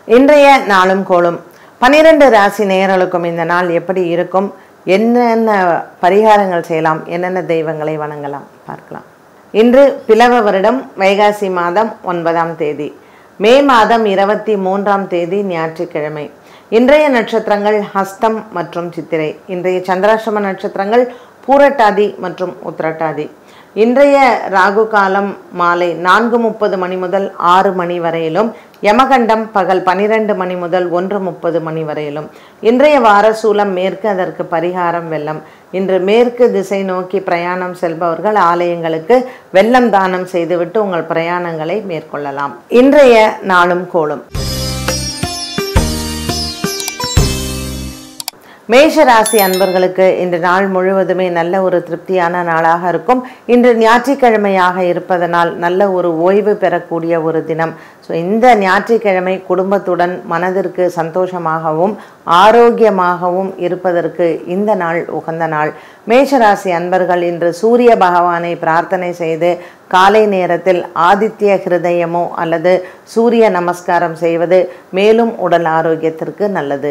இன்றைய நாளும் கோளும் பனிரெண்டு ராசி நேயர்களுக்கும் இந்த நாள் எப்படி இருக்கும் என்னென்ன பரிகாரங்கள் செய்யலாம் என்னென்ன தெய்வங்களை வணங்கலாம் பார்க்கலாம் இன்று பிளவ வருடம் வைகாசி மாதம் ஒன்பதாம் தேதி மே மாதம் இருபத்தி மூன்றாம் தேதி ஞாயிற்றுக்கிழமை இன்றைய நட்சத்திரங்கள் ஹஸ்தம் மற்றும் சித்திரை இன்றைய சந்திராசிரம நட்சத்திரங்கள் பூரட்டாதி மற்றும் உத்திரட்டாதி இன்றைய ராகு காலம் மாலை நான்கு முப்பது மணி முதல் ஆறு மணி வரையிலும் யமகண்டம் பகல் பனிரெண்டு மணி முதல் ஒன்று முப்பது மணி வரையிலும் இன்றைய வார சூலம் மேற்கு அதற்கு பரிகாரம் வெள்ளம் இன்று மேற்கு திசை நோக்கி பிரயாணம் செல்பவர்கள் ஆலயங்களுக்கு வெள்ளம் தானம் செய்துவிட்டு உங்கள் பிரயாணங்களை மேற்கொள்ளலாம் இன்றைய நாளும் கோளும் மேஷ ராசி அன்பர்களுக்கு இன்று நாள் முழுவதுமே நல்ல ஒரு திருப்தியான நாளாக இருக்கும் இன்று ஞாயிற்றுக்கிழமையாக இருப்பதனால் நல்ல ஒரு ஓய்வு பெறக்கூடிய ஒரு தினம் ஸோ இந்த ஞாயிற்றுக்கிழமை குடும்பத்துடன் மனதிற்கு சந்தோஷமாகவும் ஆரோக்கியமாகவும் இருப்பதற்கு இந்த நாள் உகந்த நாள் மேஷராசி அன்பர்கள் இன்று சூரிய பகவானை பிரார்த்தனை செய்து காலை நேரத்தில் ஆதித்ய ஹிருதயமோ அல்லது சூரிய நமஸ்காரம் செய்வது மேலும் உடல் ஆரோக்கியத்திற்கு நல்லது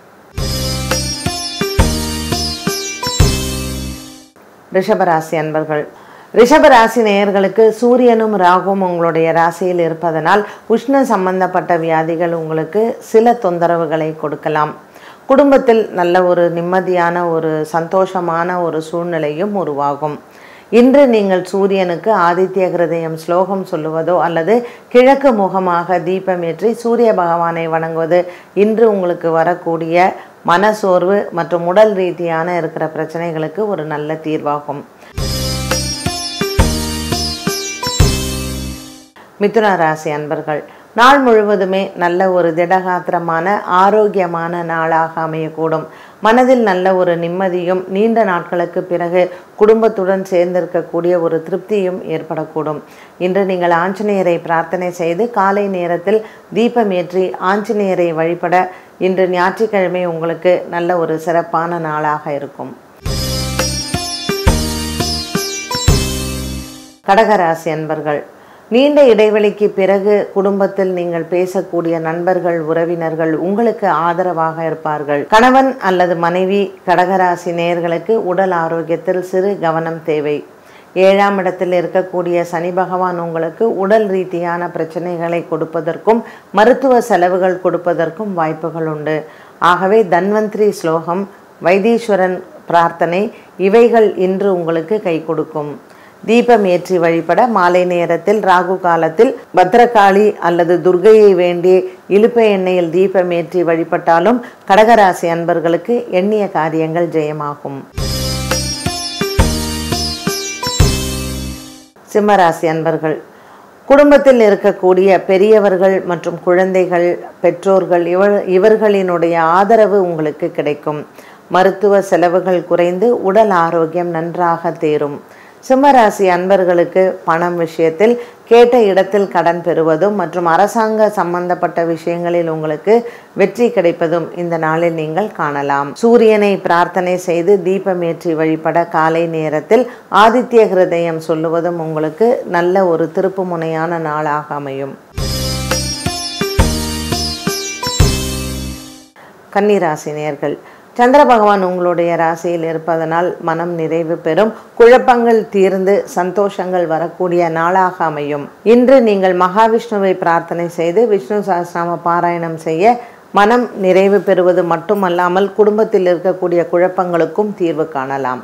ரிஷபராசி அன்பர்கள் ரிஷபராசி நேயர்களுக்கு சூரியனும் ராகுவும் உங்களுடைய ராசியில் இருப்பதனால் உஷ்ண சம்பந்தப்பட்ட வியாதிகள் உங்களுக்கு சில தொந்தரவுகளை கொடுக்கலாம் குடும்பத்தில் நல்ல ஒரு நிம்மதியான ஒரு சந்தோஷமான ஒரு சூழ்நிலையும் உருவாகும் இன்று நீங்கள் சூரியனுக்கு ஆதித்ய கிருதயம் ஸ்லோகம் சொல்லுவதோ அல்லது கிழக்கு முகமாக தீபமேற்றி சூரிய பகவானை வணங்குவது இன்று உங்களுக்கு வரக்கூடிய மனசோர்வு மற்றும் உடல் ரீதியான இருக்கிற பிரச்சனைகளுக்கு ஒரு நல்ல தீர்வாகும் மிதுன ராசி அன்பர்கள் நாள் முழுவதுமே நல்ல ஒரு திடகாத்திரமான ஆரோக்கியமான நாளாக அமையக்கூடும் மனதில் நல்ல ஒரு நிம்மதியும் நீண்ட நாட்களுக்கு பிறகு குடும்பத்துடன் சேர்ந்திருக்கக்கூடிய ஒரு திருப்தியும் ஏற்படக்கூடும் இன்று நீங்கள் ஆஞ்சநேயரை பிரார்த்தனை செய்து காலை நேரத்தில் தீபமேற்றி ஆஞ்சநேயரை வழிபட இன்று ஞாயிற்றுக்கிழமை உங்களுக்கு நல்ல ஒரு சிறப்பான நாளாக இருக்கும் கடகராசி அன்பர்கள் நீண்ட இடைவெளிக்கு பிறகு குடும்பத்தில் நீங்கள் பேசக்கூடிய நண்பர்கள் உறவினர்கள் உங்களுக்கு ஆதரவாக இருப்பார்கள் கணவன் அல்லது மனைவி கடகராசி நேயர்களுக்கு உடல் ஆரோக்கியத்தில் சிறு கவனம் தேவை ஏழாம் இடத்தில் இருக்கக்கூடிய சனி பகவான் உங்களுக்கு உடல் ரீதியான பிரச்சனைகளை கொடுப்பதற்கும் மருத்துவ செலவுகள் கொடுப்பதற்கும் வாய்ப்புகள் உண்டு ஆகவே தன்வந்திரி ஸ்லோகம் வைத்தீஸ்வரன் பிரார்த்தனை இவைகள் இன்று உங்களுக்கு கை கொடுக்கும் தீபம் ஏற்றி வழிபட மாலை நேரத்தில் ராகு காலத்தில் பத்ரகாளி அல்லது துர்கையை வேண்டி இழுப்ப எண்ணெயில் தீபம் ஏற்றி வழிபட்டாலும் கடகராசி அன்பர்களுக்கு எண்ணிய காரியங்கள் ஜெயமாகும் சிம்மராசி அன்பர்கள் குடும்பத்தில் இருக்கக்கூடிய பெரியவர்கள் மற்றும் குழந்தைகள் பெற்றோர்கள் இவர் இவர்களினுடைய ஆதரவு உங்களுக்கு கிடைக்கும் மருத்துவ செலவுகள் குறைந்து உடல் ஆரோக்கியம் நன்றாக தேரும் சிம்மராசி அன்பர்களுக்கு பணம் விஷயத்தில் கேட்ட இடத்தில் கடன் பெறுவதும் மற்றும் அரசாங்க சம்பந்தப்பட்ட விஷயங்களில் உங்களுக்கு வெற்றி கிடைப்பதும் இந்த நாளில் நீங்கள் காணலாம் சூரியனை பிரார்த்தனை செய்து தீபமேற்றி வழிபட காலை நேரத்தில் ஆதித்ய ஹிருதயம் சொல்லுவதும் உங்களுக்கு நல்ல ஒரு திருப்பு முனையான நாளாக அமையும் கன்னிராசி நேர்கள் சந்திர பகவான் உங்களுடைய ராசியில் இருப்பதனால் மனம் நிறைவு பெறும் குழப்பங்கள் தீர்ந்து சந்தோஷங்கள் வரக்கூடிய நாளாக அமையும் இன்று நீங்கள் மகாவிஷ்ணுவை பிரார்த்தனை செய்து விஷ்ணு சஹஸ்ரநாம பாராயணம் செய்ய மனம் நிறைவு பெறுவது மட்டுமல்லாமல் குடும்பத்தில் இருக்கக்கூடிய குழப்பங்களுக்கும் தீர்வு காணலாம்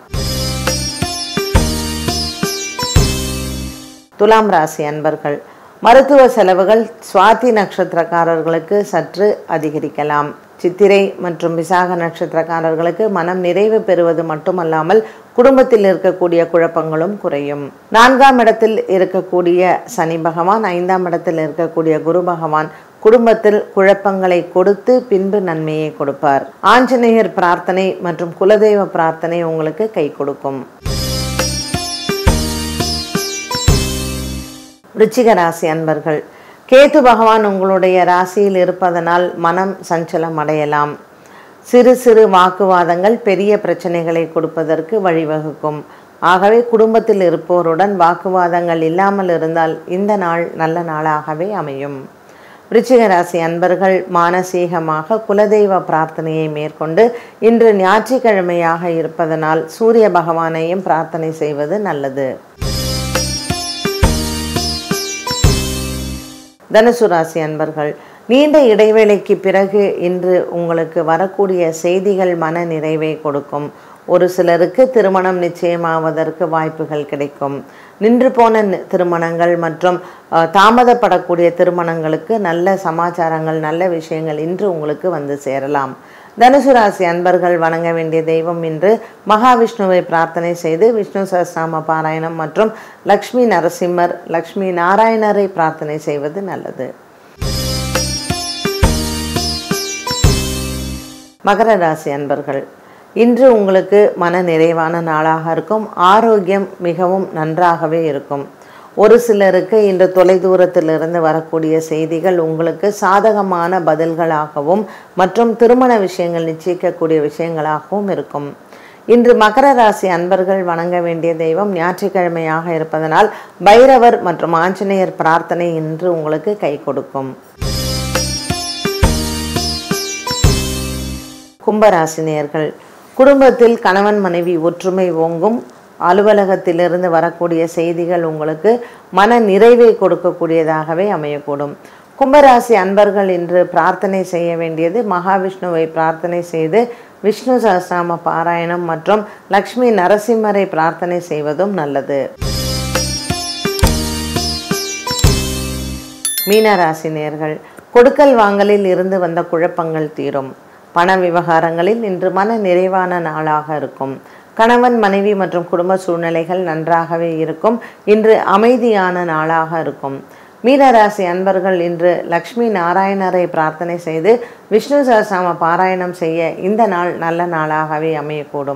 துலாம் ராசி அன்பர்கள் மருத்துவ செலவுகள் சுவாதி நட்சத்திரக்காரர்களுக்கு சற்று அதிகரிக்கலாம் சித்திரை மற்றும் விசாக நட்சத்திரக்காரர்களுக்கு மனம் நிறைவு பெறுவது மட்டுமல்லாமல் குடும்பத்தில் இருக்கக்கூடிய குழப்பங்களும் குறையும் நான்காம் இடத்தில் இருக்கக்கூடிய சனி பகவான் ஐந்தாம் இடத்தில் இருக்கக்கூடிய குரு பகவான் குடும்பத்தில் குழப்பங்களை கொடுத்து பின்பு நன்மையை கொடுப்பார் ஆஞ்சநேயர் பிரார்த்தனை மற்றும் குலதெய்வ பிரார்த்தனை உங்களுக்கு கை கொடுக்கும் ருச்சிக ராசி அன்பர்கள் கேது பகவான் உங்களுடைய ராசியில் இருப்பதனால் மனம் சஞ்சலம் அடையலாம் சிறு சிறு வாக்குவாதங்கள் பெரிய பிரச்சனைகளை கொடுப்பதற்கு வழிவகுக்கும் ஆகவே குடும்பத்தில் இருப்போருடன் வாக்குவாதங்கள் இல்லாமல் இருந்தால் இந்த நாள் நல்ல நாளாகவே அமையும் விருச்சிக ராசி அன்பர்கள் மானசீகமாக குலதெய்வ பிரார்த்தனையை மேற்கொண்டு இன்று ஞாயிற்றுக்கிழமையாக இருப்பதனால் சூரிய பகவானையும் பிரார்த்தனை செய்வது நல்லது தனுசு ராசி அன்பர்கள் நீண்ட இடைவேளைக்கு பிறகு இன்று உங்களுக்கு வரக்கூடிய செய்திகள் மன நிறைவை கொடுக்கும் ஒரு சிலருக்கு திருமணம் நிச்சயமாவதற்கு வாய்ப்புகள் கிடைக்கும் நின்று போன நி- திருமணங்கள் மற்றும் அஹ், தாமதப்படக்கூடிய திருமணங்களுக்கு நல்ல சமாச்சாரங்கள் நல்ல விஷயங்கள் இன்று உங்களுக்கு வந்து சேரலாம் தனுசு ராசி அன்பர்கள் வணங்க வேண்டிய தெய்வம் இன்று மகாவிஷ்ணுவை பிரார்த்தனை செய்து விஷ்ணு சஹஸ்ரநாம பாராயணம் மற்றும் லக்ஷ்மி நரசிம்மர் லக்ஷ்மி நாராயணரை பிரார்த்தனை செய்வது நல்லது மகர ராசி அன்பர்கள் இன்று உங்களுக்கு மன நிறைவான நாளாக இருக்கும் ஆரோக்கியம் மிகவும் நன்றாகவே இருக்கும் ஒரு சிலருக்கு இன்று தொலைதூரத்திலிருந்து வரக்கூடிய செய்திகள் உங்களுக்கு சாதகமான பதில்களாகவும் மற்றும் திருமண விஷயங்கள் நிச்சயிக்கக்கூடிய விஷயங்களாகவும் இருக்கும் இன்று மகர ராசி அன்பர்கள் வணங்க வேண்டிய தெய்வம் ஞாயிற்றுக்கிழமையாக இருப்பதனால் பைரவர் மற்றும் ஆஞ்சநேயர் பிரார்த்தனை இன்று உங்களுக்கு கை கொடுக்கும் கும்பராசினியர்கள் குடும்பத்தில் கணவன் மனைவி ஒற்றுமை ஓங்கும் அலுவலகத்திலிருந்து வரக்கூடிய செய்திகள் உங்களுக்கு மன நிறைவை கொடுக்கக்கூடியதாகவே அமையக்கூடும் கும்பராசி அன்பர்கள் இன்று பிரார்த்தனை செய்ய வேண்டியது மகாவிஷ்ணுவை பிரார்த்தனை செய்து விஷ்ணு சஹஸ்ரநாம பாராயணம் மற்றும் லக்ஷ்மி நரசிம்மரை பிரார்த்தனை செய்வதும் நல்லது மீனராசி நேர்கள் கொடுக்கல் வாங்கலில் இருந்து வந்த குழப்பங்கள் தீரும் பண விவகாரங்களில் இன்று மன நிறைவான நாளாக இருக்கும் கணவன் மனைவி மற்றும் குடும்ப சூழ்நிலைகள் நன்றாகவே இருக்கும் இன்று அமைதியான நாளாக இருக்கும் மீனராசி அன்பர்கள் இன்று லக்ஷ்மி நாராயணரை பிரார்த்தனை செய்து விஷ்ணு சஹஸ்ரநாம பாராயணம் செய்ய இந்த நாள் நல்ல நாளாகவே அமையக்கூடும்